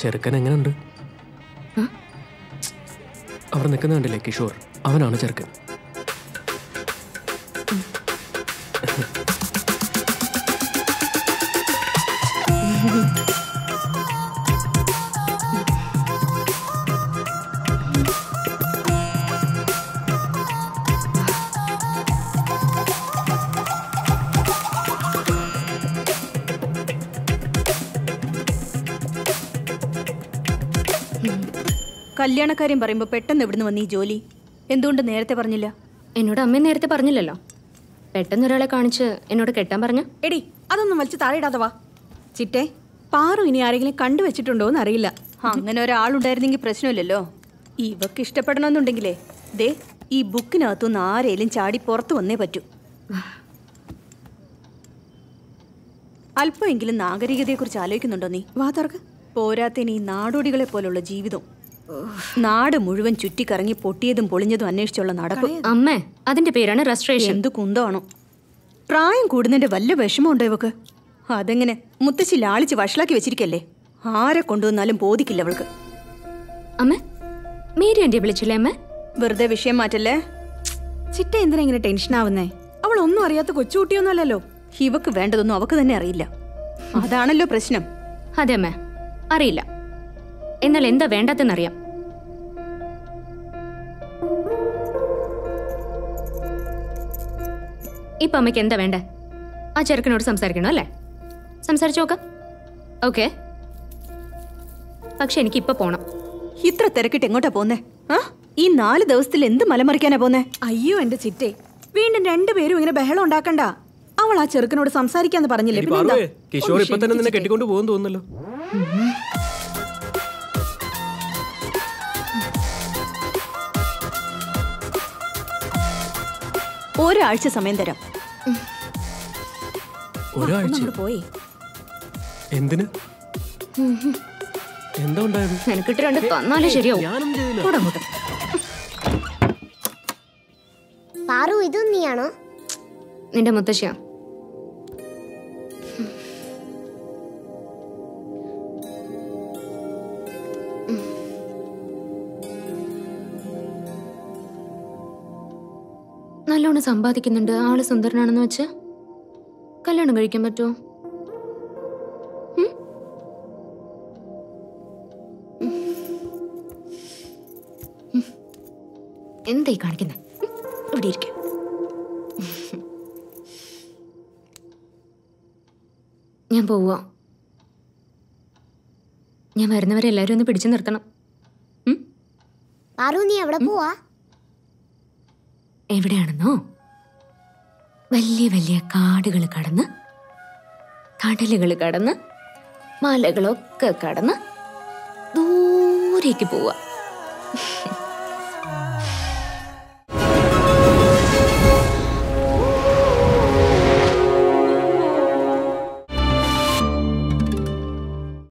ചെറുക്കൻ എങ്ങനെയുണ്ട് അവിടെ നിൽക്കുന്ന കണ്ടില്ലേ കിഷോർ അവനാണ് ചെറുക്കൻ കല്യാണക്കാര്യം പറയുമ്പോൾ പെട്ടെന്ന് എവിടുന്ന് വന്ന് ഈ ജോലി എന്തുകൊണ്ട് നേരത്തെ പറഞ്ഞില്ല എന്നോട് അമ്മ നേരത്തെ പറഞ്ഞില്ലല്ലോ പെട്ടെന്ന് ഒരാളെ കാണിച്ച് എന്നോട് കെട്ടാൻ പറഞ്ഞു എടി അതൊന്നും വലിച്ച് താഴെയിടാതെ വാ ചിറ്റേ പാറു ഇനി ആരെങ്കിലും കണ്ടുവച്ചിട്ടുണ്ടോ എന്ന് അറിയില്ല അങ്ങനെ ഒരാളുണ്ടായിരുന്നെങ്കിൽ പ്രശ്നമില്ലല്ലോ ഇവക്ക് ഇഷ്ടപ്പെടണമെന്നുണ്ടെങ്കിലേ ദേ ഈ ബുക്കിനകത്തുനിന്ന് ആരേലും ചാടി പുറത്തു വന്നേ പറ്റൂ അല്പമെങ്കിലും നാഗരികതയെക്കുറിച്ച് ആലോചിക്കുന്നുണ്ടോ നീ വാ തുറക്ക് പോരാത്തതിന് ഈ നാടോടികളെ പോലുള്ള ജീവിതം നാട് മുഴുവൻ ചുറ്റിക്കറങ്ങി പൊട്ടിയതും പൊളിഞ്ഞതും അന്വേഷിച്ചുള്ള നടപ്പ് അമ്മേ അതിന്റെ പേരാണ് റെസ്ട്രേഷൻ എന്ത് കുന്തമാണോ പ്രായം കൂടുന്നതിന്റെ വല്ല വിഷമമുണ്ടോ ഇവക്ക് അതെങ്ങനെ മുത്തശ്ശി ലാളിച്ച് വഷളാക്കി വെച്ചിരിക്കല്ലേ ആരെ കൊണ്ടുവന്നാലും ബോധിക്കില്ല അവൾക്ക് അമ്മ മേരി എന്റെ വിളിച്ചില്ലേ അമ്മ വെറുതെ വിഷയം മാറ്റല്ലേ ചിറ്റ എന്തിനാ ഇങ്ങനെ ടെൻഷൻ ആവുന്നേ അവൾ ഒന്നും അറിയാത്ത കൊച്ചുകുട്ടിയൊന്നുമല്ലല്ലോ ഇവക്ക് വേണ്ടതൊന്നും അവക്ക് തന്നെ അറിയില്ല അതാണല്ലോ പ്രശ്നം അതെ അമ്മ അറിയില്ല എന്നാൽ എന്താ വേണ്ടാത്തെന്നറിയാം ഇപ്പൊ അമ്മയ്ക്ക് എന്താ വേണ്ടേ ആ ചെറുക്കനോട് സംസാരിക്കണോ അല്ലേ സംസാരിച്ചു നോക്കാം ഓക്കെ പക്ഷെ എനിക്ക് ഇപ്പൊ പോണം ഇത്ര തിരക്കിട്ട് എങ്ങോട്ടാ പോന്നേ ആ ഈ നാല് ദിവസത്തിൽ എന്ത് മലമറിക്കാനാ പോന്നേ അയ്യോ എന്റെ ചിറ്റേ വീണ്ടും രണ്ടുപേരും ഇങ്ങനെ ബഹളം ഉണ്ടാക്കണ്ട അവൾ ആ ചെറുക്കനോട് സംസാരിക്കാന്ന് പറഞ്ഞില്ലേ എടി പിന്നെന്താ? പാറുവേ, കിഷോർ ഇപ്പൊ തന്നെ നിന്നെ കെട്ടിക്കൊണ്ട് പോകുന്നു തോന്നുന്നല്ലോ ഒരാഴ്ച സമയം തരാം ഒരാഴ്ച അങ്ങോട്ട് പോയി എന്തിന് എന്താ ഉണ്ടായത് നിനക്കിട്ട് രണ്ട് തന്നാലേ ശരിയാവും ഞാനൊന്നും ചെയ്തില്ല കൂടെ അങ്ങോട്ട് പാറു ഇതും നീയാണോ നിന്റെ മുത്തശ്ശിയാ നല്ലോണം സമ്പാദിക്കുന്നുണ്ട് ആള് സുന്ദരനാണെന്ന് വെച്ച് കല്യാണം കഴിക്കാൻ പറ്റുമോ ഉം? ഉം. എന്തായി കാണിക്കുന്നത് ഇവിടെ ഇരിക്കാം ഞാൻ പോവാ ഞാൻ വരുന്നവരെ എല്ലാവരും ഒന്ന് പിടിച്ചു നിർത്തണം ഉം? പാറു നീ എവിടെ പോവാ എവിടെയാണെന്നോ വലിയ വലിയ കാടുകൾ കടന്ന് കടലുകൾ കടന്ന് മലകളൊക്കെ കടന്ന് ദൂരേക്ക് പോവാ